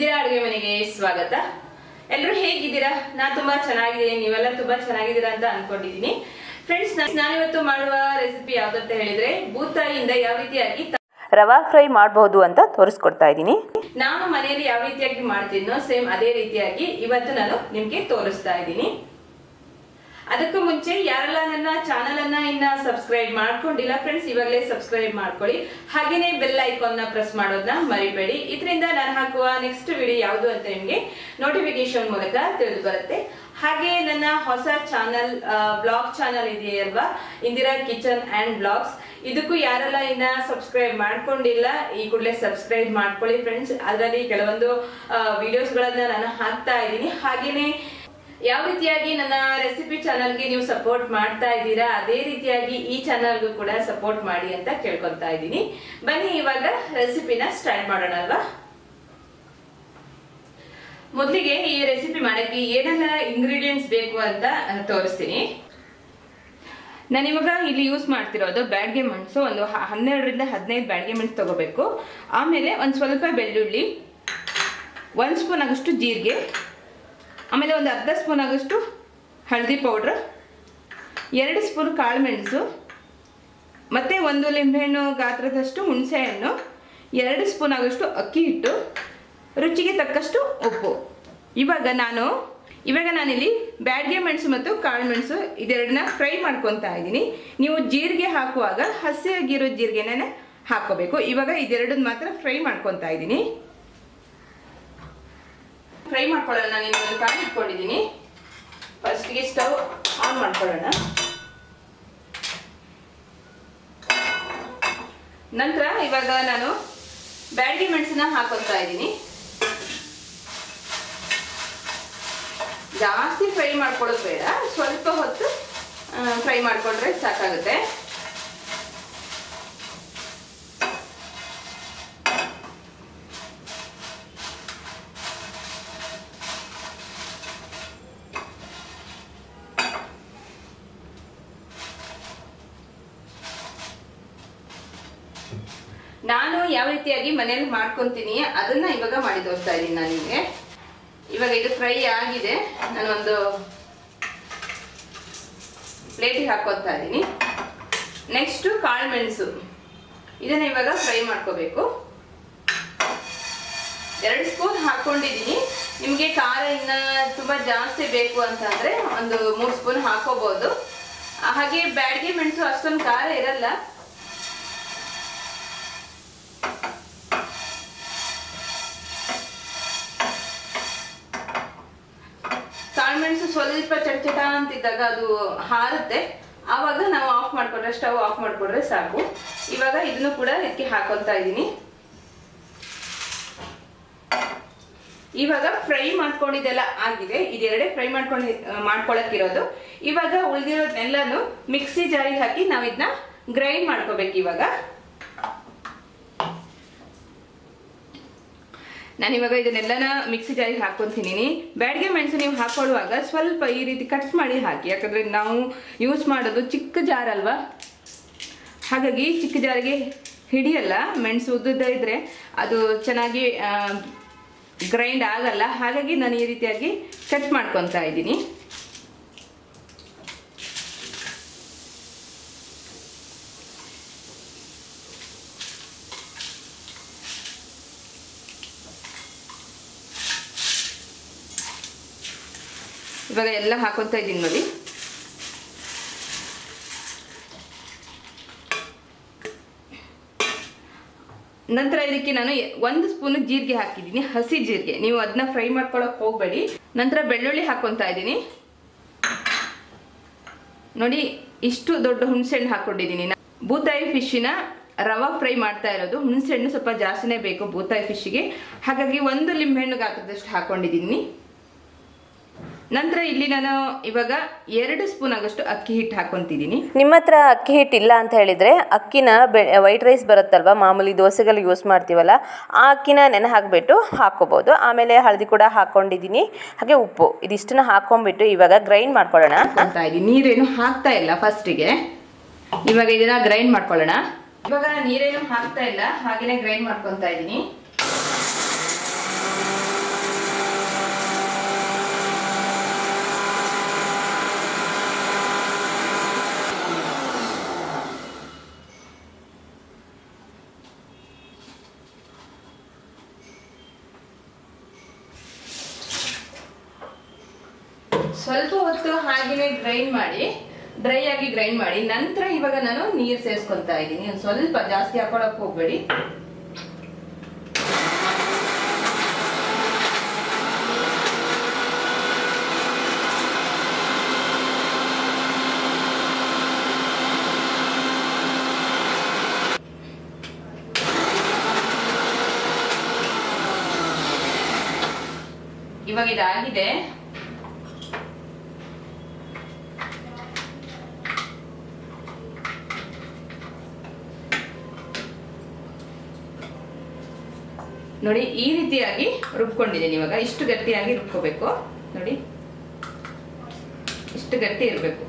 ಇಂದಿರಾ ಅಡುಗೆ ಮನೆಗೆ ಸ್ವಾಗತ ಎಲ್ಲರೂ ಹೇಗಿದ್ದೀರಾ ನಾ ತುಂಬಾ ಚೆನ್ನಾಗಿದ್ದೀನಿ ನೀವೆಲ್ಲ ತುಂಬಾ ಚೆನ್ನಾಗಿದ್ದೀರಾ ಅಂತ ಅನ್ಕೊಂಡಿದ್ದೀನಿ ಫ್ರೆಂಡ್ಸ್ ನಾನಿವತ್ತು ಮಾಡುವ ರೆಸಿಪಿ ಯಾವ್ದಂತ ಹೇಳಿದ್ರೆ ಬೂತಾಯಿಯಿಂದ ಯಾವ ರೀತಿಯಾಗಿ ತ- ರವಾ ಫ್ರೈ ಮಾಡಬಹುದು ಅಂತ ತೋರಿಸ್ಕೊಡ್ತಾ ಇದ್ದೀನಿ ನಾನು ಮನೆಯಲ್ಲಿ ಯಾವ ರೀತಿಯಾಗಿ ಮಾಡ್ತೀನೋ ಸೇಮ್ ಅದೇ ರೀತಿಯಾಗಿ ಇವತ್ತು ನಾನು ನಿಮ್ಗೆ ತೋರಿಸ್ತಾ ಇದ್ದೀನಿ ಅದಕ್ಕೂ ಮುಂಚೆ ಯಾರೆಲ್ಲ ನನ್ನ ಚಾನಲ್ ಅನ್ನ ಇನ್ನ ಸಬ್ಸ್ಕ್ರೈಬ್ ಮಾಡ್ಕೊಂಡಿಲ್ಲ ಫ್ರೆಂಡ್ಸ್ ಇವಾಗಲೇ ಸಬ್ಸ್ಕ್ರೈಬ್ ಮಾಡ್ಕೊಳ್ಳಿ ಹಾಗೇನೆ ಬೆಲ್ ಐಕಾನ್ ನ ಪ್ರೆಸ್ ಮಾಡೋದನ್ನ ಮರಿಬೇಡಿ ಇದರಿಂದ ನಾನು ಹಾಕುವ ನೆಕ್ಸ್ಟ್ ವಿಡಿಯೋ ಯಾವುದು ಅಂತ ನಿಮ್ಗೆ ನೋಟಿಫಿಕೇಶನ್ ಮೂಲಕ ತಿಳಿದು ಬರುತ್ತೆ ಹಾಗೆ ನನ್ನ ಹೊಸ ಚಾನಲ್ ಬ್ಲಾಗ್ ಚಾನಲ್ ಇದೆಯಲ್ವಾ ಇಂದಿರಾ ಕಿಚನ್ ಅಂಡ್ ಬ್ಲಾಗ್ಸ್ ಇದಕ್ಕೂ ಯಾರೆಲ್ಲ ಇನ್ನ ಸಬ್ಸ್ಕ್ರೈಬ್ ಮಾಡ್ಕೊಂಡಿಲ್ಲ ಈ ಕೂಡಲೇ ಸಬ್ಸ್ಕ್ರೈಬ್ ಮಾಡ್ಕೊಳ್ಳಿ ಫ್ರೆಂಡ್ಸ್ ಅದರಲ್ಲಿ ಕೆಲವೊಂದು ವಿಡಿಯೋಸ್ಗಳನ್ನ ನಾನು ಹಾಕ್ತಾ ಇದ್ದೀನಿ ಹಾಗೇನೆ ಯಾವ ರೀತಿಯಾಗಿ ನನ್ನ ರೆಸಿಪಿ ಚಾನಲ್ಗೆ ನೀವು ಸಪೋರ್ಟ್ ಮಾಡ್ತಾ ಇದ್ದೀರಾ ಅದೇ ರೀತಿಯಾಗಿ ಈ ಚಾನಲ್ಗೂ ಕೂಡ ಸಪೋರ್ಟ್ ಮಾಡಿ ಅಂತ ಕೇಳ್ಕೊತಾ ಇದ್ದೀನಿ ಬನ್ನಿ ಇವಾಗ ರೆಸಿಪಿನ ಸ್ಟಾರ್ಟ್ ಮಾಡೋಣ ಅಲ್ವಾ ಮೊದಲಿಗೆ ಈ ರೆಸಿಪಿ ಮಾಡಕ್ಕೆ ಏನೆಲ್ಲ ಇಂಗ್ರೀಡಿಯೆಂಟ್ಸ್ ಬೇಕು ಅಂತ ಆ, ತೋರಿಸ್ತೀನಿ ನಾನಿವಾಗ ಇಲ್ಲಿ ಯೂಸ್ ಮಾಡ್ತಿರೋದು ಬ್ಯಾಡ್ಗೆ ಮೆಣಸು ಒಂದು ಹ- ಹನ್ನೆರಡರಿಂದ ಹದಿನೈದು ಬ್ಯಾಡ್ಗೆ ಮೆಣಸು ತಗೋಬೇಕು ಆಮೇಲೆ ಒಂದು ಸ್ವಲ್ಪ ಬೆಳ್ಳುಳ್ಳಿ ಒಂದು ಸ್ಪೂನ್ ಆಗಷ್ಟು ಜೀರಿಗೆ ಆಮೇಲೆ ಒಂದು ಅರ್ಧ ಸ್ಪೂನ್ ಆಗಷ್ಟು ಹಳದಿ ಪೌಡ್ರ್ ಎರಡು ಸ್ಪೂನ್ ಕಾಳು ಮೆಣಸು ಮತ್ತು ಒಂದು ಲಿಂಬೆಹಣ್ಣು ಗಾತ್ರದಷ್ಟು ಹುಣಸೆಹಣ್ಣು ಎರಡು ಸ್ಪೂನ್ ಆಗಷ್ಟು ಅಕ್ಕಿ ಹಿಟ್ಟು ರುಚಿಗೆ ತಕ್ಕಷ್ಟು ಉಪ್ಪು ಇವಾಗ ನಾನು ಇವಾಗ ನಾನಿಲ್ಲಿ ಬ್ಯಾಡ್ಗೆ ಮೆಣಸು ಮತ್ತು ಕಾಳು ಮೆಣಸು ಇದೆರಡನ್ನ ಫ್ರೈ ಮಾಡ್ಕೊತಾ ಇದ್ದೀನಿ ನೀವು ಜೀರಿಗೆ ಹಾಕುವಾಗ ಹಸಿಯಾಗಿರೋ ಜೀರಿಗೆನೇ ಹಾಕೋಬೇಕು ಇವಾಗ ಇದೆರಡನ್ನ ಮಾತ್ರ ಫ್ರೈ ಮಾಡ್ಕೊತಾ ಇದ್ದೀನಿ ಫ್ರೈ ಮಾಡ್ಕೊಳ್ಳೋಣ ನಾನು ಇನ್ನೊಂದು ಪ್ಯಾನ್ ಇಟ್ಕೊಂಡಿದ್ದೀನಿ ಫಸ್ಟ್ಗೆ ಸ್ಟವ್ ಆನ್ ಮಾಡ್ಕೊಳ್ಳೋಣ ನಂತರ ಇವಾಗ ನಾನು ಬ್ಯಾಡಗಿ ಮೆಣಸನ್ನ ಹಾಕೊತಾ ಇದ್ದೀನಿ ಜಾಸ್ತಿ ಫ್ರೈ ಮಾಡ್ಕೊಳ್ಳೋದು ಬೇಡ ಸ್ವಲ್ಪ ಹೊತ್ತು ಫ್ರೈ ಮಾಡ್ಕೊಂಡ್ರೆ ಸಾಕಾಗುತ್ತೆ ನಾನು ಯಾವ ರೀತಿಯಾಗಿ ಮನೇಲಿ ಮಾಡ್ಕೊಂತೀನಿ ಅದನ್ನ ಇವಾಗ ಮಾಡಿ ತೋರಿಸ್ತಾ ಇದ್ದೀನಿ ನಾನು ನಿಮಗೆ ಇವಾಗ ಇದು ಫ್ರೈ ಆಗಿದೆ ನಾನೊಂದು ಪ್ಲೇಟಿಗೆ ಹಾಕೋತಾ ಇದ್ದೀನಿ ನೆಕ್ಸ್ಟು ಕಾಳು ಮೆಣಸು ಇದನ್ನ ಇವಾಗ ಫ್ರೈ ಮಾಡ್ಕೋಬೇಕು ಎರಡು ಸ್ಪೂನ್ ಹಾಕೊಂಡಿದ್ದೀನಿ ನಿಮಗೆ ಖಾರ ಇನ್ನ ತುಂಬಾ ಜಾಸ್ತಿ ಬೇಕು ಅಂತಂದ್ರೆ ಒಂದು ಮೂರು ಸ್ಪೂನ್ ಹಾಕೋಬಹುದು ಹಾಗೆ ಬ್ಯಾಡ್ಗೆ ಮೆಣಸು ಅಷ್ಟೊಂದು ಖಾರ ಇರಲ್ಲ ಕಾಳುಮೆಣಸು ಸ್ವಲ್ಪ ಚಟಚಟ ಅಂತಿದ್ದಾಗ ಅದು ಹಾರುತ್ತೆ ಆವಾಗ ನಾವು ಆಫ್ ಮಾಡ್ಕೊಂಡ್ರೆ ಸ್ಟವ್ ಆಫ್ ಮಾಡ್ಕೊಂಡ್ರೆ ಸಾಕು ಇವಾಗ ಇದನ್ನು ಕೂಡ ಇದಕ್ಕೆ ಹಾಕೊತಾ ಇದ್ದೀನಿ ಇವಾಗ ಫ್ರೈ ಮಾಡ್ಕೊಂಡಿದ್ದೆಲ್ಲ ಆಗಿದೆ ಇದೆರಡೇ ಫ್ರೈ ಮಾಡ್ಕೊಂಡು ಮಾಡ್ಕೊಳಕ್ಕಿರೋದು ಇವಾಗ ಉಳಿದಿರೋದನ್ನೆಲ್ಲನು ಮಿಕ್ಸಿ ಜಾರಿಗೆ ಹಾಕಿ ನಾವು ಇದನ್ನ ಗ್ರೈಂಡ್ ಮಾಡ್ಕೋಬೇಕು ಇವಾಗ ನಾನು ಇವಾಗ ಇದನ್ನೆಲ್ಲನ ಮಿಕ್ಸಿ ಜಾರಿಗೆ ಹಾಕೊಂತೀನಿ ಬ್ಯಾಡ್ಗೆ ಮೆಣಸು ನೀವು ಹಾಕೊಳ್ಳುವಾಗ ಸ್ವಲ್ಪ ಈ ರೀತಿ ಕಟ್ ಮಾಡಿ ಹಾಕಿ ಯಾಕಂದ್ರೆ ನಾವು ಯೂಸ್ ಮಾಡೋದು ಚಿಕ್ಕ ಜಾರ್ ಅಲ್ವಾ ಹಾಗಾಗಿ ಚಿಕ್ಕ ಜಾರಿಗೆ ಹಿಡಿಯಲ್ಲ ಮೆಣಸು ಉದ್ದುದ್ದ ಇದ್ರೆ ಅದು ಚೆನ್ನಾಗಿ ಗ್ರೈಂಡ್ ಆಗಲ್ಲ ಹಾಗಾಗಿ ನಾನು ಈ ರೀತಿಯಾಗಿ ಕಟ್ ಮಾಡ್ಕೊತಾ ಇದ್ದೀನಿ ಇವಾಗ ಎಲ್ಲ ಹಾಕೊತಾ ಇದ್ದೀನಿ ನೋಡಿ ನಂತರ ಇದಕ್ಕೆ ನಾನು ಒಂದು ಸ್ಪೂನ್ ಜೀರಿಗೆ ಹಾಕಿದ್ದೀನಿ ಹಸಿ ಜೀರಿಗೆ ನೀವು ಅದನ್ನ ಫ್ರೈ ಮಾಡ್ಕೊಳಕ್ ಹೋಗ್ಬೇಡಿ ನಂತರ ಬೆಳ್ಳುಳ್ಳಿ ಹಾಕೊತಾ ಇದ್ದೀನಿ ನೋಡಿ ಇಷ್ಟು ದೊಡ್ಡ ಹುಣಸೆಹಣ್ಣು ಹಾಕೊಂಡಿದ್ದೀನಿ ಬೂತಾಯಿ ಫಿಶ್ಶಿನ ರವಾ ಫ್ರೈ ಮಾಡ್ತಾ ಇರೋದು ಹುಣಸೆಹಣ್ಣು ಸ್ವಲ್ಪ ಜಾಸ್ತಿನೇ ಬೇಕು ಬೂತಾಯಿ ಫಿಶ್ಗೆ ಹಾಗಾಗಿ ಒಂದು ಲಿಂಬೆಹಣ್ಣು ಗಾತ್ರದಷ್ಟು ಹಾಕೊಂಡಿದ್ದೀನಿ ನಂತರ ಇಲ್ಲಿ ನಾನು ಇವಾಗ ಎರಡು ಸ್ಪೂನ್ ಆಗಷ್ಟು ಅಕ್ಕಿ ಹಿಟ್ಟು ಹಾಕೊಂತಿದ್ದೀನಿ ನಿಮ್ಮ ಹತ್ರ ಅಕ್ಕಿ ಹಿಟ್ಟು ಇಲ್ಲ ಅಂತ ಹೇಳಿದರೆ ಅಕ್ಕಿನ ಬೆ ವೈಟ್ ರೈಸ್ ಬರುತ್ತಲ್ವ ಮಾಮೂಲಿ ದೋಸೆಗಳು ಯೂಸ್ ಮಾಡ್ತೀವಲ್ಲ ಆ ಅಕ್ಕಿನ ನೆನೆ ಹಾಕಿಬಿಟ್ಟು ಹಾಕ್ಕೋಬೋದು ಆಮೇಲೆ ಹಳದಿ ಕೂಡ ಹಾಕ್ಕೊಂಡಿದ್ದೀನಿ ಹಾಗೆ ಉಪ್ಪು ಇದಿಷ್ಟನ್ನ ಹಾಕ್ಕೊಂಡ್ಬಿಟ್ಟು ಇವಾಗ ಗ್ರೈಂಡ್ ಮಾಡ್ಕೊಳ್ಳೋಣ ಅಂತ ಇದ್ದೀನಿ ನೀರೇನು ಹಾಕ್ತಾ ಇಲ್ಲ ಫಸ್ಟಿಗೆ ಇವಾಗ ಇದನ್ನ ಗ್ರೈಂಡ್ ಮಾಡ್ಕೊಳ್ಳೋಣ ಇವಾಗ ನಾನು ನೀರೇನು ಹಾಕ್ತಾ ಇಲ್ಲ ಹಾಗೇನೆ ಗ್ರೈಂಡ್ ಮಾಡ್ಕೊತಾ ಇದ್ದೀನಿ ಸ್ವಲ್ಪ ಹೊತ್ತು ಹಾಗೇನೆ ಗ್ರೈಂಡ್ ಮಾಡಿ ಡ್ರೈ ಆಗಿ ಗ್ರೈಂಡ್ ಮಾಡಿ ನಂತರ ಇವಾಗ ನಾನು ನೀರು ಸೇರಿಸ್ಕೊಂತಾ ಇದ್ದೀನಿ ಒಂದು ಸ್ವಲ್ಪ ಜಾಸ್ತಿ ಹಾಕೊಳಕ್ ಹೋಗ್ಬೇಡಿ ಇವಾಗ ಇದಾಗಿದೆ ನೋಡಿ ಈ ರೀತಿಯಾಗಿ ರುಬ್ಕೊಂಡಿದ್ದೀನಿ ಇವಾಗ ಇಷ್ಟು ಗಟ್ಟಿಯಾಗಿ ರುಬ್ಕೋಬೇಕು ನೋಡಿ ಇಷ್ಟು ಗಟ್ಟಿ ಇರಬೇಕು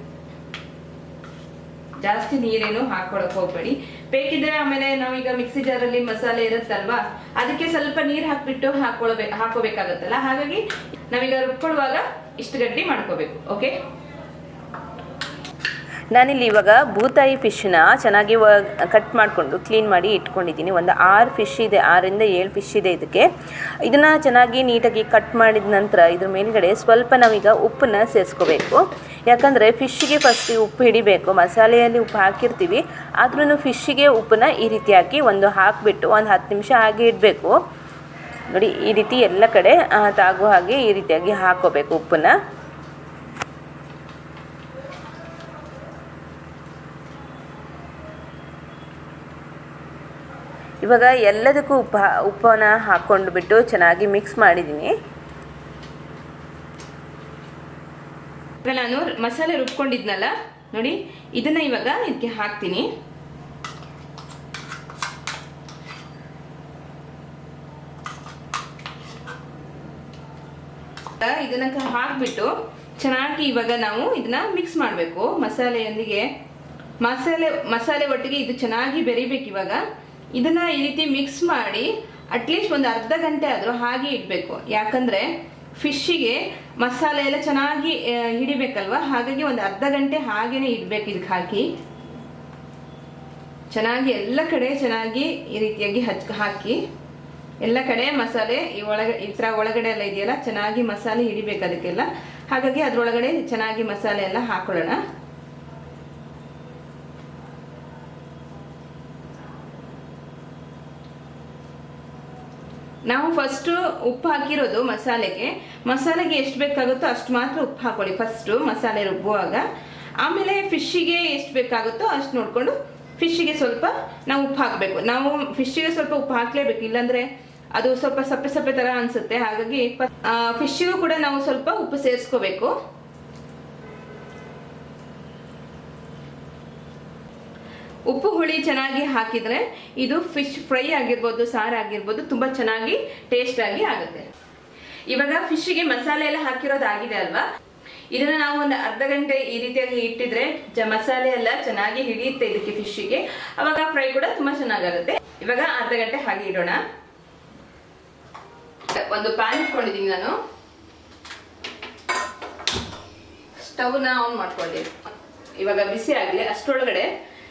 ಜಾಸ್ತಿ ನೀರೇನು ಹಾಕೊಳಕ್ ಹೋಗ್ಬೇಡಿ ಬೇಕಿದ್ರೆ ಆಮೇಲೆ ನಾವೀಗ ಮಿಕ್ಸಿ ಜಾರಲ್ಲಿ ಮಸಾಲೆ ಇರುತ್ತಲ್ವಾ ಅದಕ್ಕೆ ಸ್ವಲ್ಪ ನೀರ್ ಹಾಕ್ಬಿಟ್ಟು ಹಾಕೊಳ್ಬೇಕು ಹಾಕೋಬೇಕಾಗತ್ತಲ್ಲ ಹಾಗಾಗಿ ನಾವೀಗ ರುಬ್ಕೊಳ್ಳುವಾಗ ಇಷ್ಟು ಗಟ್ಟಿ ಮಾಡ್ಕೋಬೇಕು ಓಕೆ ನಾನಿಲ್ಲಿ ಇವಾಗ ಬೂತಾಯಿ ಫಿಶ್ನ ಚೆನ್ನಾಗಿ ಕಟ್ ಮಾಡಿಕೊಂಡು ಕ್ಲೀನ್ ಮಾಡಿ ಇಟ್ಕೊಂಡಿದ್ದೀನಿ ಒಂದು ಆರು ಫಿಶ್ ಇದೆ ಆರರಿಂದ ಏಳು ಫಿಶ್ ಇದೆ ಇದಕ್ಕೆ ಇದನ್ನು ಚೆನ್ನಾಗಿ ನೀಟಾಗಿ ಕಟ್ ಮಾಡಿದ ನಂತರ ಇದ್ರ ಮೇಲ್ಗಡೆ ಸ್ವಲ್ಪ ನಾವೀಗ ಉಪ್ಪನ್ನ ಸೇರಿಸ್ಕೋಬೇಕು ಯಾಕಂದರೆ ಫಿಶ್ಶಿಗೆ ಫಸ್ಟ್ ಉಪ್ಪು ಹಿಡಿಬೇಕು ಮಸಾಲೆಯಲ್ಲಿ ಉಪ್ಪು ಹಾಕಿರ್ತೀವಿ ಆದ್ರೂ ಫಿಶ್ಶಿಗೆ ಉಪ್ಪನ್ನ ಈ ರೀತಿಯಾಗಿ ಒಂದು ಹಾಕಿಬಿಟ್ಟು ಒಂದು ಹತ್ತು ನಿಮಿಷ ಹಾಗೆ ಇಡಬೇಕು ನೋಡಿ ಈ ರೀತಿ ಎಲ್ಲ ಕಡೆ ಆ, ತಾಗೋ ಹಾಗೆ ಈ ರೀತಿಯಾಗಿ ಹಾಕೋಬೇಕು ಉಪ್ಪನ್ನ ಇವಾಗ ಎಲ್ಲದಕ್ಕೂ ಉಪ್ಪ ಉಪ್ಪನ್ನ ಹಾಕ್ಕೊಂಡು ಬಿಟ್ಟು ಚೆನ್ನಾಗಿ ಮಿಕ್ಸ್ ಮಾಡಿದ್ದೀನಿ ಇವಾಗ ನಾನು ಮಸಾಲೆ ರುಬ್ಕೊಂಡಿದ್ನಲ್ಲ ನೋಡಿ ಇದನ್ನ ಇವಾಗ ಇದಕ್ಕೆ ಹಾಕ್ತೀನಿ ಇದನ್ನ ಕ- ಹಾಕ್ಬಿಟ್ಟು ಚೆನ್ನಾಗಿ ಇವಾಗ ನಾವು ಇದನ್ನ ಮಿಕ್ಸ್ ಮಾಡಬೇಕು ಮಸಾಲೆಯೊಂದಿಗೆ ಮಸಾಲೆ ಮಸಾಲೆ ಒಟ್ಟಿಗೆ ಇದು ಚೆನ್ನಾಗಿ ಬೆರಿಬೇಕು ಇವಾಗ ಇದನ್ನ ಈ ರೀತಿ ಮಿಕ್ಸ್ ಮಾಡಿ ಅಟ್ಲೀಸ್ಟ್ ಒಂದು ಅರ್ಧ ಗಂಟೆ ಆದರೂ ಹಾಗೆ ಇಡಬೇಕು ಯಾಕಂದ್ರೆ ಫಿಶ್ಶಿಗೆ ಮಸಾಲೆ ಎಲ್ಲ ಚೆನ್ನಾಗಿ ಆ, ಹಿಡಿಬೇಕಲ್ವಾ ಹಾಗಾಗಿ ಒಂದು ಅರ್ಧ ಗಂಟೆ ಹಾಗೇನೆ ಇಡ್ಬೇಕು ಇದಕ್ಕೆ ಹಾಕಿ ಚೆನ್ನಾಗಿ ಎಲ್ಲ ಕಡೆ ಚೆನ್ನಾಗಿ ಈ ರೀತಿಯಾಗಿ ಹಚ್ ಹಾಕಿ ಎಲ್ಲ ಕಡೆ ಮಸಾಲೆ ಈ ಒಳಗೆ ಈ ಥರ ಒಳಗಡೆ ಎಲ್ಲ ಇದೆಯಲ್ಲ ಚೆನ್ನಾಗಿ ಮಸಾಲೆ ಹಿಡಿಬೇಕು ಅದಕ್ಕೆಲ್ಲ ಹಾಗಾಗಿ ಅದ್ರೊಳಗಡೆ ಚೆನ್ನಾಗಿ ಮಸಾಲೆ ಎಲ್ಲ ಹಾಕೊಳ್ಳೋಣ ನಾವು ಫಸ್ಟ್ ಉಪ್ಪು ಹಾಕಿರೋದು ಮಸಾಲೆಗೆ ಮಸಾಲೆಗೆ ಎಷ್ಟು ಬೇಕಾಗುತ್ತೋ ಅಷ್ಟು ಮಾತ್ರ ಉಪ್ಪು ಹಾಕೊಳ್ಳಿ ಫಸ್ಟು ಮಸಾಲೆ ರುಬ್ಬುವಾಗ ಆಮೇಲೆ ಫಿಶ್ಶಿಗೆ ಎಷ್ಟು ಬೇಕಾಗುತ್ತೋ ಅಷ್ಟು ನೋಡಿಕೊಂಡು ಫಿಶ್ಶಿಗೆ ಸ್ವಲ್ಪ ನಾವು ಉಪ್ಪು ಹಾಕಬೇಕು ನಾವು ಫಿಶ್ಶಿಗೆ ಸ್ವಲ್ಪ ಉಪ್ಪು ಹಾಕಲೇಬೇಕು ಇಲ್ಲಾಂದ್ರೆ ಅದು ಸ್ವಲ್ಪ ಸಪ್ಪೆ ಸಪ್ಪೆ ಥರ ಅನಿಸುತ್ತೆ ಹಾಗಾಗಿ ಫಿಶ್ಶಿಗೂ ಕೂಡ ನಾವು ಸ್ವಲ್ಪ ಉಪ್ಪು ಸೇರಿಸ್ಕೋಬೇಕು ಉಪ್ಪು ಹುಳಿ ಚೆನ್ನಾಗಿ ಹಾಕಿದ್ರೆ ಇದು ಫಿಶ್ ಫ್ರೈ ಆಗಿರ್ಬೋದು ಸಾರು ಆಗಿರ್ಬೋದು ತುಂಬಾ ಚೆನ್ನಾಗಿ ಟೇಸ್ಟ್ ಆಗಿ ಆಗುತ್ತೆ ಇವಾಗ ಫಿಶ್ಗೆ ಮಸಾಲೆ ಎಲ್ಲ ಹಾಕಿರೋದಾಗಿದೆ ಅಲ್ವಾ ಇದನ್ನ ನಾವು ಒಂದು ಅರ್ಧ ಗಂಟೆ ಈ ರೀತಿಯಾಗಿ ಇಟ್ಟಿದ್ರೆ ಜ ಮಸಾಲೆ ಎಲ್ಲ ಚೆನ್ನಾಗಿ ಹಿಡಿಯುತ್ತೆ ಇದಕ್ಕೆ ಫಿಶ್ಗೆ ಅವಾಗ ಫ್ರೈ ಕೂಡ ತುಂಬಾ ಚೆನ್ನಾಗಾಗುತ್ತೆ ಇವಾಗ ಅರ್ಧ ಗಂಟೆ ಹಾಗೆ ಇಡೋಣ ಒಂದು ಪ್ಯಾನ್ ಇಟ್ಕೊಂಡಿದ್ದೀನಿ ನಾನು ಸ್ಟವ್ನ ಆನ್ ಮಾಡ್ಕೊಂಡಿದ್ದೀನಿ ಇವಾಗ ಬಿಸಿ ಆಗಲಿ ಅಷ್ಟರೊಳಗಡೆ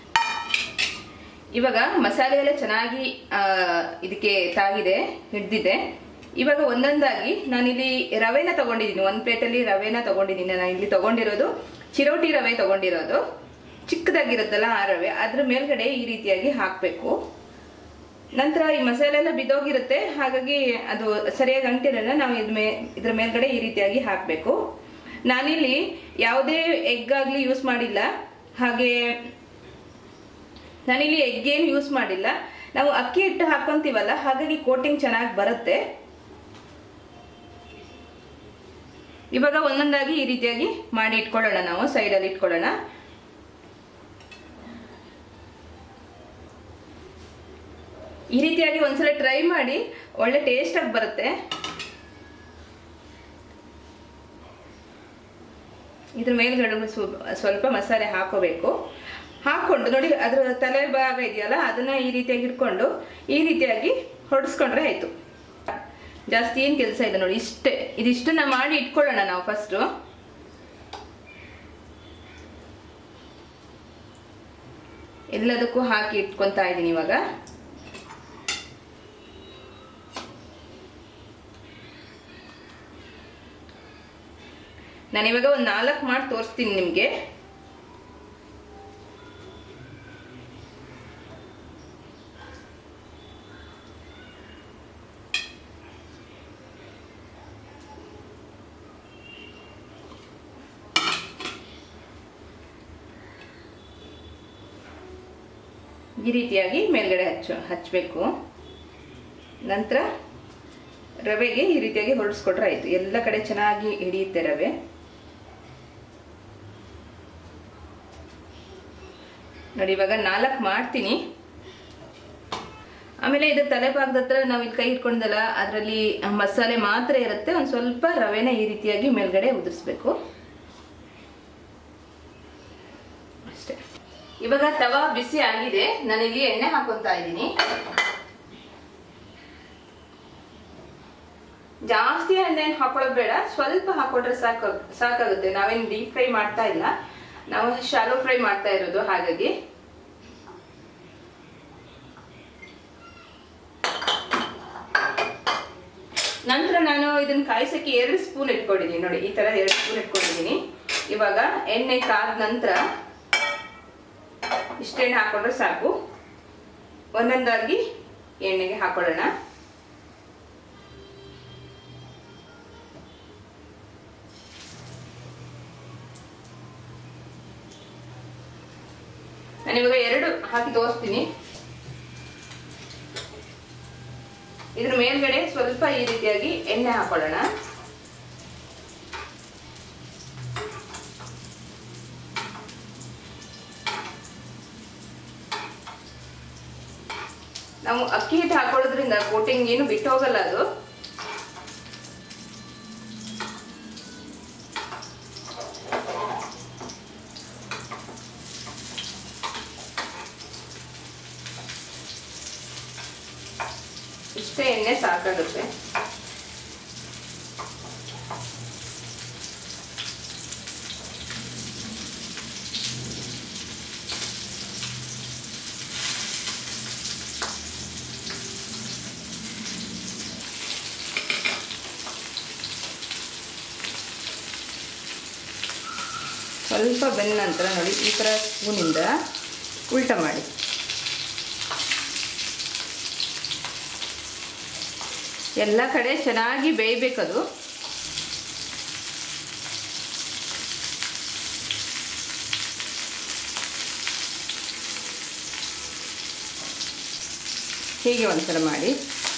ಇವಾಗ ಮಸಾಲೆ ಎಲ್ಲ ಚೆನ್ನಾಗಿ ಆ, ಇದಕ್ಕೆ ತಾಗಿದೆ ಹಿಡ್ದಿದೆ ಇವಾಗ ಒಂದೊಂದಾಗಿ ನಾನಿಲ್ಲಿ ರವೆನ ತಗೊಂಡಿದ್ದೀನಿ ಒಂದು ಪ್ಲೇಟಲ್ಲಿ ರವೆನ ತಗೊಂಡಿದ್ದೀನಿ ನಾನು ಇಲ್ಲಿ ತಗೊಂಡಿರೋದು ಚಿರೋಟಿ ರವೆ ತಗೊಂಡಿರೋದು ಚಿಕ್ಕದಾಗಿರುತ್ತಲ್ಲ ಆ ರವೆ ಅದ್ರ ಮೇಲ್ಗಡೆ ಈ ರೀತಿಯಾಗಿ ಹಾಕಬೇಕು ನಂತರ ಈ ಮಸಾಲೆ ಎಲ್ಲ ಬಿದ್ದೋಗಿರುತ್ತೆ ಹಾಗಾಗಿ ಅದು ಸರಿಯಾಗಿ ಅಂಟಿರಲ್ಲ ನಾವು ಇದ್ರ ಮೇ ಇದ್ರ ಮೇಲ್ಗಡೆ ಈ ರೀತಿಯಾಗಿ ಹಾಕಬೇಕು ನಾನಿಲ್ಲಿ ಯಾವುದೇ ಎಗ್ ಆಗಲಿ ಯೂಸ್ ಮಾಡಿಲ್ಲ ಹಾಗೆ ನಾನಿಲ್ಲಿ ಎಗ್ ಏನು ಯೂಸ್ ಮಾಡಿಲ್ಲ ನಾವು ಅಕ್ಕಿ ಹಿಟ್ಟು ಹಾಕೊಂತೀವಲ್ಲ ಹಾಗಾಗಿ ಕೋಟಿಂಗ್ ಚೆನ್ನಾಗಿ ಬರುತ್ತೆ ಇವಾಗ ಒಂದೊಂದಾಗಿ ಈ ರೀತಿಯಾಗಿ ಮಾಡಿ ಇಟ್ಕೊಳ್ಳೋಣ ನಾವು ಸೈಡಲ್ಲಿ ಇಟ್ಕೊಳ್ಳೋಣ ಈ ರೀತಿಯಾಗಿ ಒಂದ್ಸಲ ಟ್ರೈ ಮಾಡಿ ಒಳ್ಳೆ ಟೇಸ್ಟ್ ಆಗಿ ಬರುತ್ತೆ ಇದ್ರ ಮೇಲ್ಗಡೆ ಸ್ವ- ಸ್ವಲ್ಪ ಮಸಾಲೆ ಹಾಕೋಬೇಕು ಹಾಕೊಂಡು ನೋಡಿ ಅದ್ರ ತಲೆ ಭಾಗ ಇದೆಯಲ್ಲ ಅದನ್ನ ಈ ರೀತಿಯಾಗಿ ಇಟ್ಕೊಂಡು ಈ ರೀತಿಯಾಗಿ ಹೊಡೆಸ್ಕೊಂಡ್ರೆ ಆಯ್ತು ಜಾಸ್ತಿ ಏನ್ ಕೆಲಸ ಇದೆ ನೋಡಿ ಇಷ್ಟೇ ಇದಿಷ್ಟನ್ನ ಮಾಡಿ ಇಟ್ಕೊಳ್ಳೋಣ ನಾವು ಫಸ್ಟ್ ಎಲ್ಲದಕ್ಕೂ ಹಾಕಿ ಇಟ್ಕೊಂತಾ ಇದ್ದೀನಿ ಇವಾಗ ನಾನಿವಾಗ ಒಂದು ನಾಲ್ಕು ಮಾಡಿ ತೋರಿಸ್ತೀನಿ ನಿಮಗೆ ಈ ರೀತಿಯಾಗಿ ಮೇಲ್ಗಡೆ ಹಚ್ಚು ಹಚ್ಚಬೇಕು ನಂತರ ರವೆಗೆ ಈ ರೀತಿಯಾಗಿ ಹೊರಡಿಸ್ಕೊಟ್ರೆ ಆಯಿತು ಎಲ್ಲ ಕಡೆ ಚೆನ್ನಾಗಿ ಹಿಡಿಯುತ್ತೆ ರವೆ ನೋಡಿ ಇವಾಗ ನಾಲ್ಕು ಮಾಡ್ತೀನಿ ಆಮೇಲೆ ಇದು ತಲೆ ಭಾಗದ ಹತ್ರ ನಾವು ಇಲ್ಲಿ ಕೈ ಇಟ್ಕೊಂಡಲ್ಲ ಅದರಲ್ಲಿ ಮಸಾಲೆ ಮಾತ್ರ ಇರುತ್ತೆ ಒಂದು ಸ್ವಲ್ಪ ರವೆನ ಈ ರೀತಿಯಾಗಿ ಮೇಲ್ಗಡೆ ಉದುರಿಸ್ಬೇಕು ಅಷ್ಟೇ ಇವಾಗ ತವಾ ಬಿಸಿ ಆಗಿದೆ ನಾನಿಲ್ಲಿ ಎಣ್ಣೆ ಹಾಕೊಂತಾ ಇದ್ದೀನಿ ಜಾಸ್ತಿ ಎಣ್ಣೆ ಹಾಕೊಳ್ಳೋದು ಬೇಡ ಸ್ವಲ್ಪ ಹಾಕೊಂಡ್ರೆ ಸಾಕು ಸಾಕಾಗುತ್ತೆ ನಾವೇನು ಡೀಪ್ ಫ್ರೈ ಮಾಡ್ತಾ ಇಲ್ಲ ನಾವು ಶಾಲೋ ಫ್ರೈ ಮಾಡ್ತಾ ಇರೋದು ಹಾಗಾಗಿ ನಂತರ ನಾನು ಇದನ್ನ ಕಾಯಿಸಕ್ಕೆ ಎರಡು ಸ್ಪೂನ್ ಇಟ್ಕೊಂಡಿದ್ದೀನಿ ನೋಡಿ ಈ ತರ ಎರಡು ಸ್ಪೂನ್ ಇಟ್ಕೊಂಡಿದ್ದೀನಿ ಇವಾಗ ಎಣ್ಣೆ ಕಾದ ನಂತರ ಇಷ್ಟೆಣ್ಣೆ ಹಾಕೊಂಡ್ರೆ ಸಾಕು ಒಂದೊಂದಾಗಿ ಎಣ್ಣೆಗೆ ಹಾಕೊಳ್ಳೋಣ ನಾನಿವಾಗ ಎರಡು ಹಾಕಿ ತೋರಿಸ್ತೀನಿ ಇದ್ರ ಮೇಲ್ಗಡೆ ಸ್ವಲ್ಪ ಈ ರೀತಿಯಾಗಿ ಎಣ್ಣೆ ಹಾಕೊಳ್ಳೋಣ ನಾವು ಅಕ್ಕಿ ಹಿಟ್ಟು ಹಾಕೊಳ್ಳೋದ್ರಿಂದ ಕೋಟಿಂಗ್ ಏನು ಬಿಟ್ಟು ಹೋಗಲ್ಲ ಅದು ಇಷ್ಟೇ ಎಣ್ಣೆ ಸಾಕಾಗುತ್ತೆ ಸ್ವಲ್ಪ ಬೆಂದ ನಂತರ ನೋಡಿ ಈ ಥರ ಸ್ಪೂನಿಂದ ಉಲ್ಟ ಮಾಡಿ ಎಲ್ಲ ಕಡೆ ಚೆನ್ನಾಗಿ ಬೇಯಬೇಕದು ಹೀಗೆ ಒಂದ್ಸಲ ಮಾಡಿ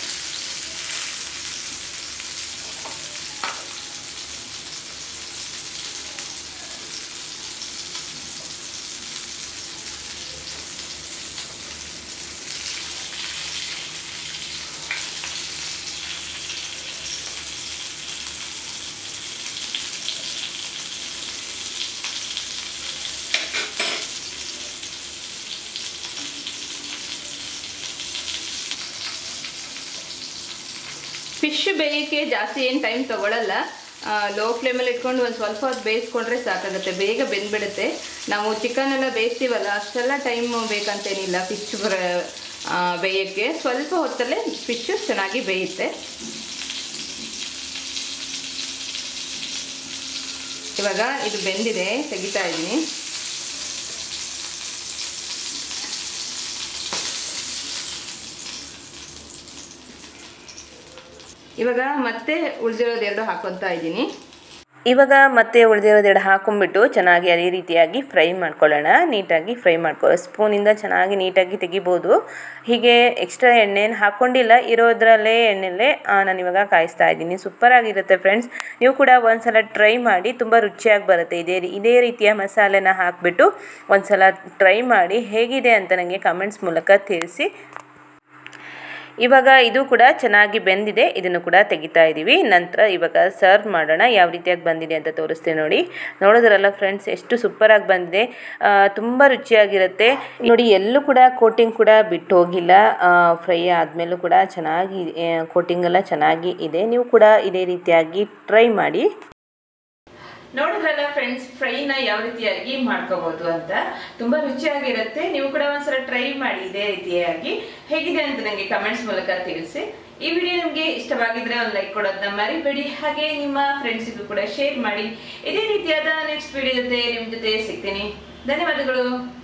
ಫಿಶ್ ಬೇಯಕ್ಕೆ ಜಾಸ್ತಿ ಏನು ಟೈಮ್ ತಗೊಳ್ಳಲ್ಲ ಲೋ ಫ್ಲೇಮಲ್ಲಿ ಇಟ್ಕೊಂಡು ಒಂದು ಸ್ವಲ್ಪ ಹೊತ್ತು ಬೇಯಿಸ್ಕೊಂಡ್ರೆ ಸಾಕಾಗುತ್ತೆ ಬೇಗ ಬೆಂದ್ಬಿಡುತ್ತೆ ನಾವು ಚಿಕನ್ ಎಲ್ಲ ಬೇಯಿಸ್ತೀವಲ್ಲ ಅಷ್ಟೆಲ್ಲ ಟೈಮ್ ಬೇಕಂತೇನಿಲ್ಲ ಫಿಶ್ ಬರ ಬೇಯೋಕ್ಕೆ ಸ್ವಲ್ಪ ಹೊತ್ತಲ್ಲೇ ಫಿಶ್ ಚೆನ್ನಾಗಿ ಬೇಯುತ್ತೆ ಇವಾಗ ಇದು ಬೆಂದಿದೆ ತೆಗಿತಾ ಇದ್ದೀನಿ ಇವಾಗ ಮತ್ತೆ ಉಳಿದಿರೋದು ಎರಡು ಹಾಕೊತಾ ಇದ್ದೀನಿ ಇವಾಗ ಮತ್ತೆ ಉಳಿದಿರೋದೆರಡು ಹಾಕೊಂಡ್ಬಿಟ್ಟು ಚೆನ್ನಾಗಿ ಅದೇ ರೀತಿಯಾಗಿ ಫ್ರೈ ಮಾಡ್ಕೊಳ್ಳೋಣ ನೀಟಾಗಿ ಫ್ರೈ ಮಾಡ್ಕೊ ಸ್ಪೂನಿಂದ ಚೆನ್ನಾಗಿ ನೀಟಾಗಿ ತೆಗಿಬೋದು ಹೀಗೆ ಎಕ್ಸ್ಟ್ರಾ ಎಣ್ಣೆನ ಹಾಕ್ಕೊಂಡಿಲ್ಲ ಇರೋದ್ರಲ್ಲೇ ಎಣ್ಣೆಲ್ಲೇ ನಾನು ಇವಾಗ ಕಾಯಿಸ್ತಾ ಇದ್ದೀನಿ ಸೂಪರಾಗಿರುತ್ತೆ ಫ್ರೆಂಡ್ಸ್ ನೀವು ಕೂಡ ಒಂದ್ಸಲ ಟ್ರೈ ಮಾಡಿ ತುಂಬ ರುಚಿಯಾಗಿ ಬರುತ್ತೆ ಇದೇ ರೀ- ಇದೇ ರೀತಿಯ ಮಸಾಲೆನ ಹಾಕಿಬಿಟ್ಟು ಒಂದ್ಸಲ ಟ್ರೈ ಮಾಡಿ ಹೇಗಿದೆ ಅಂತ ನನಗೆ ಕಮೆಂಟ್ಸ್ ಮೂಲಕ ತಿಳಿಸಿ ಇವಾಗ ಇದು ಕೂಡ ಚೆನ್ನಾಗಿ ಬೆಂದಿದೆ ಇದನ್ನು ಕೂಡ ತೆಗಿತಾ ಇದ್ದೀವಿ ನಂತರ ಇವಾಗ ಸರ್ವ್ ಮಾಡೋಣ ಯಾವ ರೀತಿಯಾಗಿ ಬಂದಿದೆ ಅಂತ ತೋರಿಸ್ತೀನಿ ನೋಡಿ ನೋಡಿದ್ರಲ್ಲ ಫ್ರೆಂಡ್ಸ್ ಎಷ್ಟು ಸೂಪರಾಗಿ ಬಂದಿದೆ ಆ, ತುಂಬ ರುಚಿಯಾಗಿರುತ್ತೆ ನೋಡಿ ಎಲ್ಲೂ ಕೂಡ ಕೋಟಿಂಗ್ ಕೂಡ ಬಿಟ್ಟು ಹೋಗಿಲ್ಲ ಫ್ರೈ ಆದಮೇಲೂ ಕೂಡ ಚೆನ್ನಾಗಿ ಕೋಟಿಂಗ್ ಎಲ್ಲ ಚೆನ್ನಾಗಿ ಇದೆ ನೀವು ಕೂಡ ಇದೇ ರೀತಿಯಾಗಿ ಟ್ರೈ ಮಾಡಿ ನೋಡಿದ್ರಲ್ಲ ಫ್ರೆಂಡ್ಸ್ ಫ್ರೈನ ಯಾವ ರೀತಿಯಾಗಿ ಮಾಡ್ಕೋಬಹುದು ಅಂತ ತುಂಬಾ ರುಚಿಯಾಗಿರುತ್ತೆ ನೀವು ಕೂಡ ಒಂದ್ಸಲ ಟ್ರೈ ಮಾಡಿ ಇದೇ ರೀತಿಯಾಗಿ ಹೇಗಿದೆ ಅಂತ ನನಗೆ ಕಮೆಂಟ್ಸ್ ಮೂಲಕ ತಿಳಿಸಿ ಈ ವಿಡಿಯೋ ನಿಮಗೆ ಇಷ್ಟವಾಗಿದ್ರೆ ಒಂದು ಲೈಕ್ ಕೊಡೋದನ್ನ ಮರಿಬೇಡಿ ಹಾಗೆ ನಿಮ್ಮ ಫ್ರೆಂಡ್ಸಿಗೂ ಕೂಡ ಶೇರ್ ಮಾಡಿ ಇದೇ ರೀತಿಯಾದ ನೆಕ್ಸ್ಟ್ ವಿಡಿಯೋ ಜೊತೆ ನಿಮ್ಮ ಜೊತೆ ಸಿಗ್ತೀನಿ ಧನ್ಯವಾದಗಳು